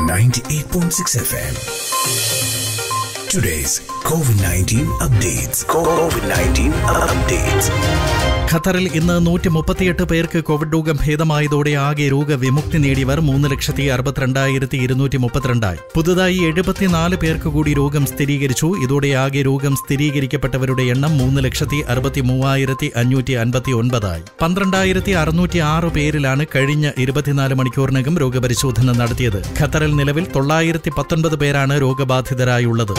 98.6 FM. Today's COVID 19 updates. COVID 19 updates. ഖത്തറിൽ ഇന്ന് നൂറ്റി മുപ്പത്തിയെട്ട് പേർക്ക് കോവിഡ് രോഗം ഭേദമായതോടെ ആകെ രോഗവിമുക്തി നേടിയവർ മൂന്ന് ലക്ഷത്തി അറുപത്തിരണ്ടായിരത്തി ഇരുന്നൂറ്റി മുപ്പത്തിരണ്ടായി പുതുതായി എഴുപത്തിനാല് പേർക്ക് കൂടി രോഗം സ്ഥിരീകരിച്ചു ഇതോടെ ആകെ രോഗം സ്ഥിരീകരിക്കപ്പെട്ടവരുടെ എണ്ണം മൂന്ന് ലക്ഷത്തി അറുപത്തി മൂവായിരത്തി അഞ്ഞൂറ്റി അൻപത്തി ഒൻപതായി പന്ത്രണ്ടായിരത്തി അറുന്നൂറ്റി ആറ് പേരിലാണ് കഴിഞ്ഞ ഇരുപത്തിനാല് മണിക്കൂറിനകം രോഗപരിശോധന നടത്തിയത് ഖത്തറിൽ നിലവിൽ തൊള്ളായിരത്തി പത്തൊൻപത് പേരാണ് രോഗബാധിതരായുള്ളത്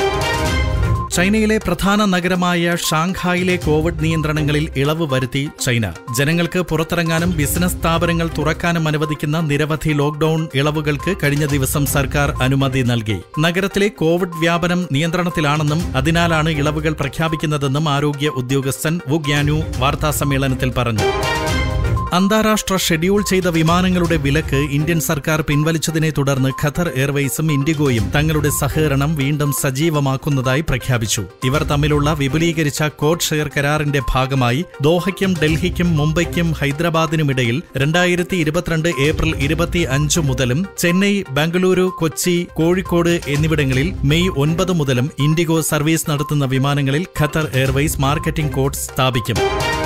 ചൈനയിലെ പ്രധാന നഗരമായ ഷാങ്ഹായിലെ കോവിഡ് നിയന്ത്രണങ്ങളിൽ ഇളവ് വരുത്തി ചൈന ജനങ്ങൾക്ക് പുറത്തിറങ്ങാനും ബിസിനസ് സ്ഥാപനങ്ങൾ തുറക്കാനും അനുവദിക്കുന്ന നിരവധി ലോക്ഡൌൺ ഇളവുകൾക്ക് കഴിഞ്ഞ ദിവസം സർക്കാർ അനുമതി നൽകി നഗരത്തിലെ കോവിഡ് വ്യാപനം നിയന്ത്രണത്തിലാണെന്നും അതിനാലാണ് ഇളവുകൾ പ്രഖ്യാപിക്കുന്നതെന്നും ആരോഗ്യ ഉദ്യോഗസ്ഥൻ വു ഗ്യാനു വാർത്താസമ്മേളനത്തിൽ പറഞ്ഞു അന്താരാഷ്ട്ര ഷെഡ്യൂൾ ചെയ്ത വിമാനങ്ങളുടെ വിലക്ക് ഇന്ത്യൻ സർക്കാർ പിൻവലിച്ചതിനെ തുടർന്ന് ഖത്തർ എയർവേസും ഇൻഡിഗോയും തങ്ങളുടെ സഹകരണം വീണ്ടും സജീവമാക്കുന്നതായി പ്രഖ്യാപിച്ചു ഇവർ തമ്മിലുള്ള വിപുലീകരിച്ച കോഡ് ഷെയർ കരാറിന്റെ ഭാഗമായി ദോഹയ്ക്കും ഡൽഹിക്കും മുംബൈക്കും ഹൈദരാബാദിനുമിടയിൽ രണ്ടായിരത്തി ഇരുപത്തിരണ്ട് ഏപ്രിൽ ഇരുപത്തി അഞ്ച് മുതലും ചെന്നൈ ബംഗളൂരു കൊച്ചി കോഴിക്കോട് എന്നിവിടങ്ങളിൽ മെയ് ഒൻപത് മുതലും ഇൻഡിഗോ സർവീസ് നടത്തുന്ന വിമാനങ്ങളിൽ ഖത്തർ എയർവേസ് മാർക്കറ്റിംഗ് കോഡ് സ്ഥാപിക്കും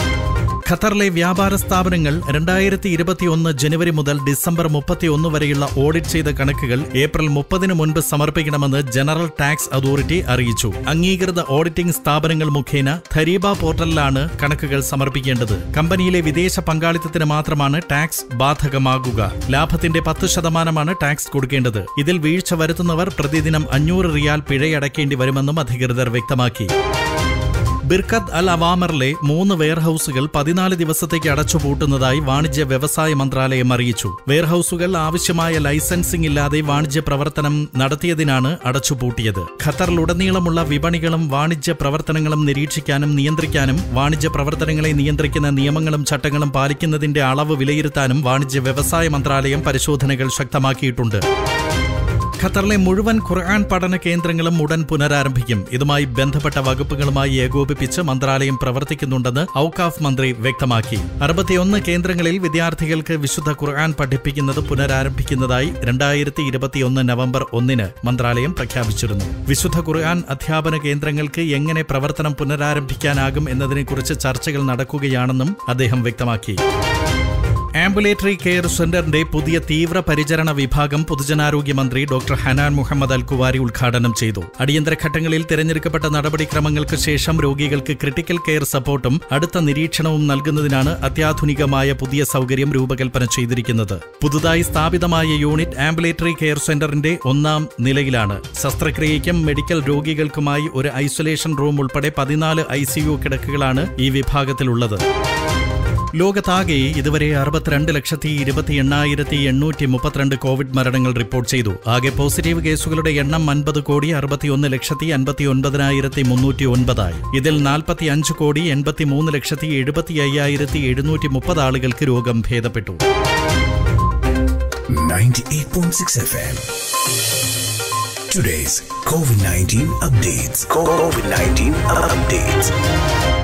ഖത്തറിലെ വ്യാപാര സ്ഥാപനങ്ങൾ രണ്ടായിരത്തി ഇരുപത്തിയൊന്ന് ജനുവരി മുതൽ ഡിസംബർ മുപ്പത്തിയൊന്ന് വരെയുള്ള ഓഡിറ്റ് ചെയ്ത കണക്കുകൾ ഏപ്രിൽ മുപ്പതിന് മുൻപ് സമർപ്പിക്കണമെന്ന് ജനറൽ ടാക്സ് അതോറിറ്റി അറിയിച്ചു അംഗീകൃത ഓഡിറ്റിംഗ് സ്ഥാപനങ്ങൾ മുഖേന ഖരീബ പോർട്ടലിലാണ് കണക്കുകൾ സമർപ്പിക്കേണ്ടത് കമ്പനിയിലെ വിദേശ പങ്കാളിത്തത്തിന് മാത്രമാണ് ടാക്സ് ബാധകമാകുക ലാഭത്തിന്റെ പത്ത് ശതമാനമാണ് ടാക്സ് കൊടുക്കേണ്ടത് ഇതിൽ വീഴ്ച വരുത്തുന്നവർ പ്രതിദിനം അഞ്ഞൂറ് റിയാൽ പിഴയടക്കേണ്ടി വരുമെന്നും അധികൃതർ വ്യക്തമാക്കി ബിർക്കത്ത് അൽ അവാമറിലെ മൂന്ന് വെയർഹൌസുകൾ പതിനാല് ദിവസത്തേക്ക് അടച്ചുപൂട്ടുന്നതായി വാണിജ്യ വ്യവസായ മന്ത്രാലയം അറിയിച്ചു വെയർഹൌസുകൾ ആവശ്യമായ ലൈസൻസിംഗ് ഇല്ലാതെ വാണിജ്യ പ്രവർത്തനം നടത്തിയതിനാണ് അടച്ചുപൂട്ടിയത് ഖത്തറിലുടനീളമുള്ള വിപണികളും വാണിജ്യ പ്രവർത്തനങ്ങളും നിരീക്ഷിക്കാനും നിയന്ത്രിക്കാനും വാണിജ്യ പ്രവർത്തനങ്ങളെ നിയന്ത്രിക്കുന്ന നിയമങ്ങളും ചട്ടങ്ങളും പാലിക്കുന്നതിന്റെ അളവ് വിലയിരുത്താനും വാണിജ്യ വ്യവസായ മന്ത്രാലയം പരിശോധനകൾ ശക്തമാക്കിയിട്ടുണ്ട് ഖത്തറിലെ മുഴുവൻ ഖുർആൻ പഠന കേന്ദ്രങ്ങളും ഉടൻ പുനരാരംഭിക്കും ഇതുമായി ബന്ധപ്പെട്ട വകുപ്പുകളുമായി ഏകോപിപ്പിച്ച് മന്ത്രാലയം പ്രവർത്തിക്കുന്നുണ്ടെന്ന് ഔക്കാഫ് മന്ത്രി വ്യക്തമാക്കി അറുപത്തിയൊന്ന് കേന്ദ്രങ്ങളിൽ വിദ്യാർത്ഥികൾക്ക് വിശുദ്ധ ഖുർആൻ പഠിപ്പിക്കുന്നത് പുനരാരംഭിക്കുന്നതായി രണ്ടായിരത്തി ഇരുപത്തിയൊന്ന് നവംബർ ഒന്നിന് മന്ത്രാലയം പ്രഖ്യാപിച്ചിരുന്നു വിശുദ്ധ ഖുർആൻ അധ്യാപന കേന്ദ്രങ്ങൾക്ക് എങ്ങനെ പ്രവർത്തനം പുനരാരംഭിക്കാനാകും എന്നതിനെക്കുറിച്ച് ചർച്ചകൾ നടക്കുകയാണെന്നും അദ്ദേഹം വ്യക്തമാക്കി ആംബുലേറ്ററി കെയർ സെന്ററിന്റെ പുതിയ തീവ്ര പരിചരണ വിഭാഗം പൊതുജനാരോഗ്യ മന്ത്രി doctor Hanan Mohammed Al Kuwari ഉദ്ഘാടനം ചെയ്തു അടിയന്തര ഘട്ടങ്ങളിൽ തിരഞ്ഞെടുക്കപ്പെട്ട നടപടിക്രമങ്ങൾക്ക് ശേഷം രോഗികൾക്ക് ക്രിട്ടിക്കൽ കെയർ സപ്പോർട്ടും അടുത്ത നിരീക്ഷണവും നൽകുന്നതിനാണ് അത്യാധുനികമായ പുതിയ സൗകര്യം രൂപകൽപ്പന ചെയ്തിരിക്കുന്നത് പുതുതായി സ്ഥാപിതമായ യൂണിറ്റ് ആംബുലേറ്ററി കെയർ സെന്ററിന്റെ ഒന്നാം നിലയിലാണ് ശസ്ത്രക്രിയയ്ക്കും മെഡിക്കൽ രോഗികൾക്കുമായി ഒരു ഐസൊലേഷൻ റൂം ഉൾപ്പെടെ പതിനാല് ഐസിയു കിടക്കുകളാണ് ഈ വിഭാഗത്തിലുള്ളത് ലോകത്താകെ ഇതുവരെ അറുപത്തിരണ്ട് ലക്ഷത്തി ഇരുപത്തി എണ്ണായിരത്തി എണ്ണൂറ്റി മുപ്പത്തിരണ്ട് കോവിഡ് മരണങ്ങൾ റിപ്പോർട്ട് ചെയ്തു ആകെ പോസിറ്റീവ് കേസുകളുടെ എണ്ണം അൻപത് കോടി അറുപത്തിയൊന്ന് ലക്ഷത്തി അൻപത്തി ഒൻപതിനായിരത്തി മുന്നൂറ്റി ഒൻപതായി ഇതിൽ നാൽപ്പത്തി അഞ്ച് കോടി എൺപത്തി മൂന്ന് ലക്ഷത്തി എഴുപത്തി അയ്യായിരത്തി എഴുന്നൂറ്റി മുപ്പത് ആളുകൾക്ക് രോഗം ഭേദപ്പെട്ടു 98.6 FM. Today's COVID 19 updates. COVID 19 updates.